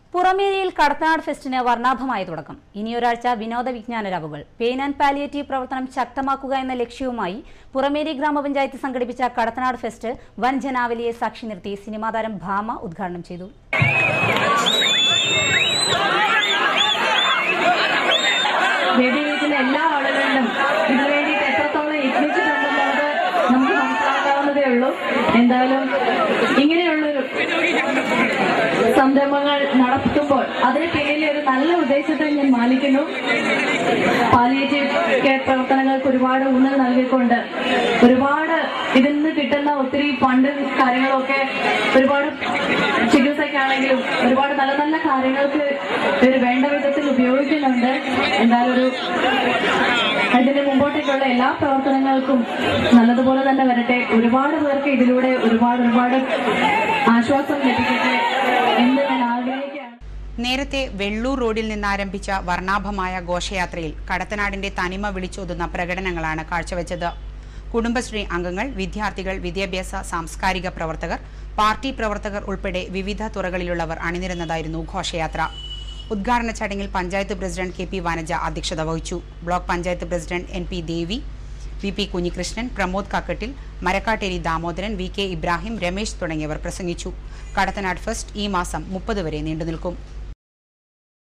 പുറമേരിയിൽ കടത്തനാട് ഫെസ്റ്റിന് വർണ്ണാഭമായ തുടക്കം ഇനിയൊരാഴ്ച വിനോദ വിജ്ഞാന രാവുകൾ പെയിൻ ആൻഡ് പാലിയേറ്റീവ് പ്രവർത്തനം ശക്തമാക്കുക എന്ന ലക്ഷ്യവുമായി പുറമേരി ഗ്രാമപഞ്ചായത്ത് സംഘടിപ്പിച്ച കടത്തനാട് ഫെസ്റ്റ് വൻ ജനാവലിയെ സാക്ഷി നിർത്തി സിനിമാ താരം ഭാമ ഉദ്ഘാടനം ചെയ്തു വേദിയിലിരിക്കുന്ന എല്ലാ ആളുകളിലും ഇതിനു വേണ്ടിയിട്ട് എത്രത്തോളം യത്നിച്ചിട്ടുണ്ടെന്നുള്ളത് നമുക്ക് മനസ്സിലാക്കാവുന്നതേ ഉള്ളൂ എന്തായാലും ഇങ്ങനെയുള്ളൊരു സംരംഭങ്ങൾ നടത്തുമ്പോൾ അതിന് പിന്നിലെ ഒരു നല്ല ഉദ്ദേശത്തെ ഞാൻ മാനിക്കുന്നു പാലിയേറ്റീവ് കെയർ പ്രവർത്തനങ്ങൾക്ക് ഒരുപാട് ഊന്നൽ നൽകിക്കൊണ്ട് ഒരുപാട് ഇതിൽ നിന്ന് കിട്ടുന്ന ഒത്തിരി ഫണ്ട് കാര്യങ്ങളൊക്കെ ഒരുപാട് ചികിത്സയ്ക്കാണെങ്കിലും ഒരുപാട് നല്ല നല്ല കാര്യങ്ങൾക്ക് ഇവർ വേണ്ട വിധത്തിൽ ഉപയോഗിക്കുന്നുണ്ട് എന്തായാലും ഒരു ഇതിന്റെ മുമ്പോട്ടേക്കുള്ള എല്ലാ പ്രവർത്തനങ്ങൾക്കും നല്ലതുപോലെ തന്നെ വരട്ടെ ഒരുപാട് പേർക്ക് ഇതിലൂടെ ഒരുപാട് ഒരുപാട് ആശ്വാസം ലഭിക്കട്ടെ എന്ന് ഞാൻ ആഗ്രഹിക്കുകയാണ് നേരത്തെ വെള്ളൂർ റോഡിൽ നിന്നാരംഭിച്ച വർണ്ണാഭമായ ഘോഷയാത്രയിൽ കടത്തനാടിന്റെ തനിമ വിളിച്ചോതുന്ന പ്രകടനങ്ങളാണ് കാഴ്ചവെച്ചത് കുടുംബശ്രീ അംഗങ്ങൾ വിദ്യാർത്ഥികൾ വിദ്യാഭ്യാസ സാംസ്കാരിക പ്രവർത്തകർ പാർട്ടി പ്രവർത്തകർ ഉൾപ്പെടെ വിവിധ തുറകളിലുള്ളവർ അണിനിരന്നതായിരുന്നു ഘോഷയാത്ര ഉദ്ഘാടന ചടങ്ങിൽ panchayat president K P Vanaja അധ്യക്ഷത വഹിച്ചു block panchayat president N P Devi V P Kunhikrishnan Pramod Kakkattil Marakkattery Damodaran V K Ibrahim Ramesh തുടങ്ങിയവർ പ്രസംഗിച്ചു കടത്തനാട് ഫെസ്റ്റ് ഈ മാസം മുപ്പത് വരെ നീണ്ടുനിൽക്കും